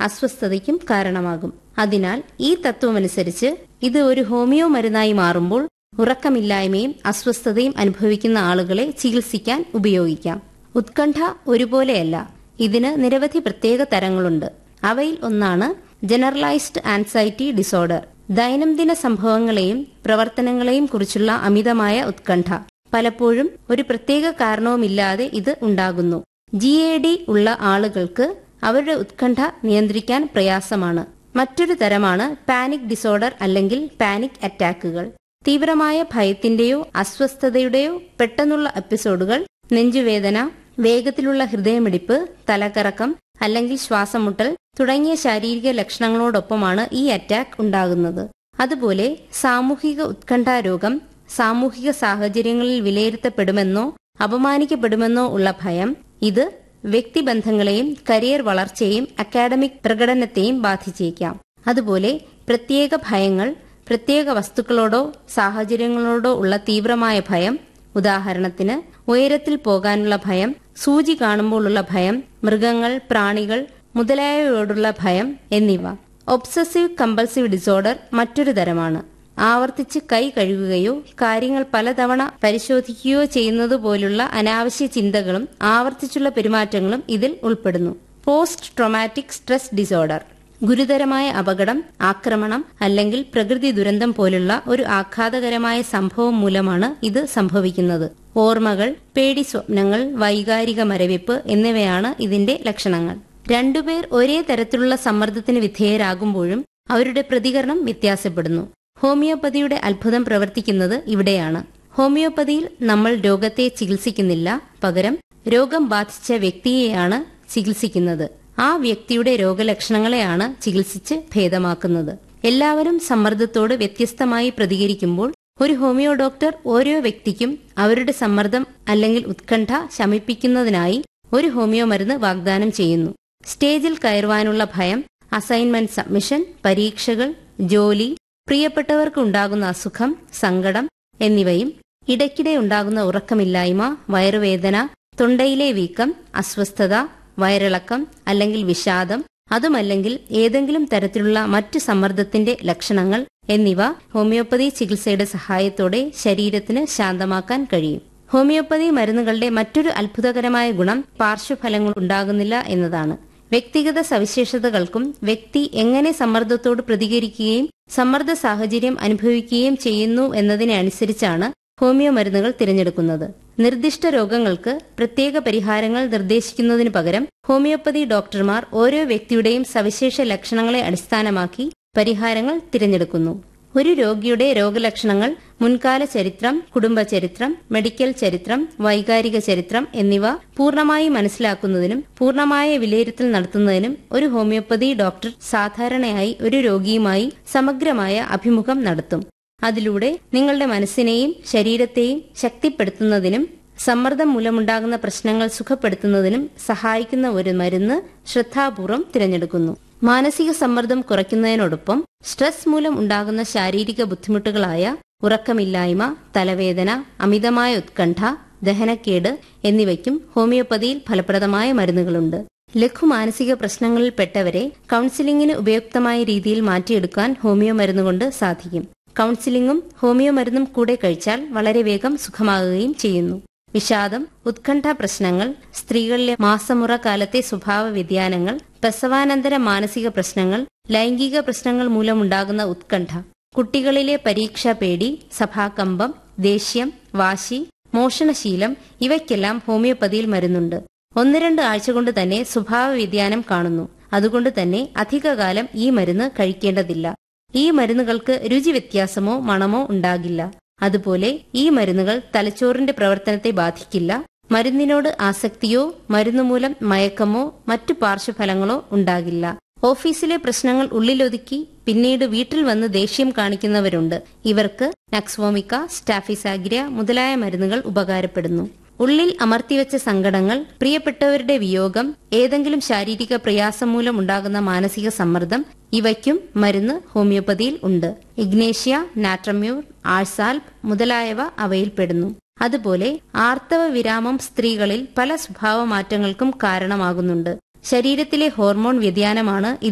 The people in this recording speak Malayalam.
അസ്വസ്ഥതയ്ക്കും കാരണമാകും അതിനാൽ ഈ തത്വമനുസരിച്ച് ഇത് ഒരു ഹോമിയോ മരുന്നായി മാറുമ്പോൾ ഉറക്കമില്ലായ്മയും അസ്വസ്ഥതയും അനുഭവിക്കുന്ന ആളുകളെ ചികിത്സിക്കാൻ ഉപയോഗിക്കാം ഉത്കണ്ഠ ഒരുപോലെയല്ല ഇതിന് നിരവധി പ്രത്യേക തരങ്ങളുണ്ട് അവയിൽ ഒന്നാണ് ജനറലൈസ്ഡ് ആൻസൈറ്റി ഡിസോർഡർ ദൈനംദിന സംഭവങ്ങളെയും പ്രവർത്തനങ്ങളെയും കുറിച്ചുള്ള അമിതമായ ഉത്കണ്ഠ പലപ്പോഴും ഒരു പ്രത്യേക കാരണവുമില്ലാതെ ഇത് ഉണ്ടാകുന്നു ജി എ ഡി ഉള്ള ആളുകൾക്ക് അവരുടെ ഉത്കണ്ഠ നിയന്ത്രിക്കാൻ പ്രയാസമാണ് മറ്റൊരു തരമാണ് പാനിക് ഡിസോർഡർ അല്ലെങ്കിൽ പാനിക് അറ്റാക്കുകൾ തീവ്രമായ ഭയത്തിന്റെയോ അസ്വസ്ഥതയുടെയോ പെട്ടെന്നുള്ള എപ്പിസോഡുകൾ നെഞ്ചുവേദന വേഗത്തിലുള്ള ഹൃദയമിടിപ്പ് തലകറക്കം അല്ലെങ്കിൽ ശ്വാസമുട്ടൽ തുടങ്ങിയ ശാരീരിക ലക്ഷണങ്ങളോടൊപ്പമാണ് ഈ അറ്റാക്ക് ഉണ്ടാകുന്നത് അതുപോലെ സാമൂഹിക ഉത്കണ്ഠാ രോഗം സാമൂഹിക സാഹചര്യങ്ങളിൽ വിലയിരുത്തപ്പെടുമെന്നോ അപമാനിക്കപ്പെടുമെന്നോ ഉള്ള ഭയം ഇത് വ്യക്തിബന്ധങ്ങളെയും കരിയർ വളർച്ചയെയും അക്കാഡമിക് പ്രകടനത്തെയും ബാധിച്ചേക്കാം അതുപോലെ പ്രത്യേക ഭയങ്ങൾ പ്രത്യേക വസ്തുക്കളോടോ സാഹചര്യങ്ങളോടോ ഉള്ള തീവ്രമായ ഭയം ഉദാഹരണത്തിന് ഉയരത്തിൽ പോകാനുള്ള ഭയം സൂചി കാണുമ്പോഴുള്ള ഭയം മൃഗങ്ങൾ പ്രാണികൾ മുതലായവയോടുള്ള ഭയം എന്നിവ ഒബ്സസീവ് കമ്പൾസീവ് ഡിസോർഡർ മറ്റൊരു തരമാണ് ആവർത്തിച്ച് കൈ കഴുകുകയോ കാര്യങ്ങൾ പലതവണ പരിശോധിക്കുകയോ ചെയ്യുന്നത് പോലുള്ള അനാവശ്യ ചിന്തകളും ആവർത്തിച്ചുള്ള പെരുമാറ്റങ്ങളും ഇതിൽ ഉൾപ്പെടുന്നു പോസ്റ്റ് ട്രോമാറ്റിക് സ്ട്രെസ് ഡിസോർഡർ ഗുരുതരമായ അപകടം ആക്രമണം അല്ലെങ്കിൽ പ്രകൃതി ദുരന്തം പോലുള്ള ഒരു ആഘാതകരമായ സംഭവം മൂലമാണ് ഇത് സംഭവിക്കുന്നത് ഓർമ്മകൾ പേടി സ്വപ്നങ്ങൾ വൈകാരിക മരവിപ്പ് എന്നിവയാണ് ഇതിന്റെ ലക്ഷണങ്ങൾ രണ്ടുപേർ ഒരേ തരത്തിലുള്ള സമ്മർദ്ദത്തിന് വിധേയരാകുമ്പോഴും അവരുടെ പ്രതികരണം വ്യത്യാസപ്പെടുന്നു ഹോമിയോപ്പതിയുടെ അത്ഭുതം പ്രവർത്തിക്കുന്നത് ഇവിടെയാണ് ഹോമിയോപ്പതിയിൽ നമ്മൾ രോഗത്തെ ചികിത്സിക്കുന്നില്ല പകരം രോഗം ബാധിച്ച വ്യക്തിയെയാണ് ചികിത്സിക്കുന്നത് ആ വ്യക്തിയുടെ രോഗലക്ഷണങ്ങളെയാണ് ചികിത്സിച്ച് ഭേദമാക്കുന്നത് എല്ലാവരും സമ്മർദ്ദത്തോട് വ്യത്യസ്തമായി പ്രതികരിക്കുമ്പോൾ ഒരു ഹോമിയോ ഡോക്ടർ ഓരോ വ്യക്തിക്കും അവരുടെ സമ്മർദ്ദം അല്ലെങ്കിൽ ഉത്കണ്ഠ ശമിപ്പിക്കുന്നതിനായി ഒരു ഹോമിയോ മരുന്ന് വാഗ്ദാനം ചെയ്യുന്നു സ്റ്റേജിൽ കയറുവാനുള്ള ഭയം അസൈൻമെന്റ് സബ്മിഷൻ പരീക്ഷകൾ ജോലി പ്രിയപ്പെട്ടവർക്ക് ഉണ്ടാകുന്ന അസുഖം സങ്കടം എന്നിവയും ഇടയ്ക്കിടെ ഉണ്ടാകുന്ന ഉറക്കമില്ലായ്മ വയറുവേദന തൊണ്ടയിലെ വീക്കം അസ്വസ്ഥത വയറിളക്കം അല്ലെങ്കിൽ വിഷാദം അതുമല്ലെങ്കിൽ ഏതെങ്കിലും തരത്തിലുള്ള മറ്റു സമ്മർദ്ദത്തിന്റെ ലക്ഷണങ്ങൾ എന്നിവ ഹോമിയോപ്പതി ചികിത്സയുടെ സഹായത്തോടെ ശരീരത്തിന് ശാന്തമാക്കാൻ കഴിയും ഹോമിയോപ്പതി മരുന്നുകളുടെ മറ്റൊരു അത്ഭുതകരമായ ഗുണം പാർശ്വഫലങ്ങൾ ഉണ്ടാകുന്നില്ല എന്നതാണ് വ്യക്തിഗത സവിശേഷതകൾക്കും വ്യക്തി എങ്ങനെ സമ്മർദ്ദത്തോട് പ്രതികരിക്കുകയും സമ്മർദ്ദ സാഹചര്യം അനുഭവിക്കുകയും ചെയ്യുന്നു എന്നതിനെ അനുസരിച്ചാണ് ഹോമിയോ മരുന്നുകൾ തിരഞ്ഞെടുക്കുന്നത് നിർദ്ദിഷ്ട രോഗങ്ങൾക്ക് പ്രത്യേക പരിഹാരങ്ങൾ നിർദ്ദേശിക്കുന്നതിനു പകരം ഹോമിയോപ്പതി ഡോക്ടർമാർ ഓരോ വ്യക്തിയുടെയും സവിശേഷ ലക്ഷണങ്ങളെ അടിസ്ഥാനമാക്കി പരിഹാരങ്ങൾ തിരഞ്ഞെടുക്കുന്നു ഒരു രോഗിയുടെ രോഗലക്ഷണങ്ങൾ മുൻകാല ചരിത്രം കുടുംബ ചരിത്രം മെഡിക്കൽ ചരിത്രം വൈകാരിക ചരിത്രം എന്നിവ പൂർണ്ണമായി മനസ്സിലാക്കുന്നതിനും പൂർണ്ണമായ വിലയിരുത്തൽ നടത്തുന്നതിനും ഒരു ഹോമിയോപ്പതി ഡോക്ടർ സാധാരണയായി ഒരു രോഗിയുമായി സമഗ്രമായ അഭിമുഖം നടത്തും അതിലൂടെ നിങ്ങളുടെ മനസ്സിനെയും ശരീരത്തെയും ശക്തിപ്പെടുത്തുന്നതിനും സമ്മർദ്ദം മൂലമുണ്ടാകുന്ന പ്രശ്നങ്ങൾ സുഖപ്പെടുത്തുന്നതിനും സഹായിക്കുന്ന ഒരു മരുന്ന് ശ്രദ്ധാപൂർവം തിരഞ്ഞെടുക്കുന്നു മാനസിക സമ്മർദ്ദം കുറയ്ക്കുന്നതിനോടൊപ്പം സ്ട്രെസ് മൂലം ഉണ്ടാകുന്ന ശാരീരിക ബുദ്ധിമുട്ടുകളായ ഉറക്കമില്ലായ്മ തലവേദന അമിതമായ ഉത്കണ്ഠ ദഹനക്കേട് എന്നിവയ്ക്കും ഹോമിയോപ്പതിയിൽ ഫലപ്രദമായ മരുന്നുകളുണ്ട് ലഘു മാനസിക പ്രശ്നങ്ങളിൽപ്പെട്ടവരെ കൌൺസിലിംഗിന് ഉപയുക്തമായ രീതിയിൽ മാറ്റിയെടുക്കാൻ ഹോമിയോ മരുന്നുകൊണ്ട് സാധിക്കും കൌൺസിലിംഗും ഹോമിയോ മരുന്നും കൂടെ കഴിച്ചാൽ വളരെ വേഗം സുഖമാകുകയും ചെയ്യുന്നു വിഷാദം ഉത്കണ്ഠ പ്രശ്നങ്ങൾ സ്ത്രീകളിലെ മാസമുറ കാലത്തെ സ്വഭാവ വ്യതിയാനങ്ങൾ പ്രസവാനന്തര മാനസിക പ്രശ്നങ്ങൾ ലൈംഗിക പ്രശ്നങ്ങൾ മൂലമുണ്ടാകുന്ന ഉത്കണ്ഠ കുട്ടികളിലെ പരീക്ഷാ പേടി സഭാകമ്പം ദേഷ്യം വാശി മോഷണശീലം ഇവയ്ക്കെല്ലാം ഹോമിയോപ്പതിയിൽ മരുന്നുണ്ട് ഒന്ന് രണ്ട് ആഴ്ച കൊണ്ട് തന്നെ സ്വഭാവ വ്യതിയാനം കാണുന്നു അതുകൊണ്ട് തന്നെ അധികകാലം ഈ മരുന്ന് കഴിക്കേണ്ടതില്ല ഈ മരുന്നുകൾക്ക് രുചി വ്യത്യാസമോ മണമോ ഉണ്ടാകില്ല അതുപോലെ ഈ മരുന്നുകൾ തലച്ചോറിന്റെ പ്രവർത്തനത്തെ ബാധിക്കില്ല മരുന്നിനോട് ആസക്തിയോ മരുന്നുമൂലം മയക്കമോ മറ്റു പാർശ്വഫലങ്ങളോ ഉണ്ടാകില്ല ഓഫീസിലെ പ്രശ്നങ്ങൾ ഉള്ളിലൊതുക്കി പിന്നീട് വീട്ടിൽ വന്ന് ദേഷ്യം കാണിക്കുന്നവരുണ്ട് ഇവർക്ക് നക്സ്വോമിക്ക സ്റ്റാഫിസാഗ്രിയ മുതലായ മരുന്നുകൾ ഉപകാരപ്പെടുന്നു ഉള്ളിൽ അമർത്തിവെച്ച സങ്കടങ്ങൾ പ്രിയപ്പെട്ടവരുടെ വിയോഗം ഏതെങ്കിലും ശാരീരിക പ്രയാസം മൂലം ഉണ്ടാകുന്ന മാനസിക സമ്മർദ്ദം ഇവയ്ക്കും മരുന്ന് ഹോമിയോപ്പതിയിൽ ഉണ്ട് ഇഗ്നേഷ്യ നാട്രമ്യൂർ ആഴ്സാൽപ് മുതലായവ അവയിൽപ്പെടുന്നു അതുപോലെ ആർത്തവ വിരാമം സ്ത്രീകളിൽ പല സ്വഭാവ മാറ്റങ്ങൾക്കും കാരണമാകുന്നുണ്ട് ശരീരത്തിലെ ഹോർമോൺ വ്യതിയാനമാണ്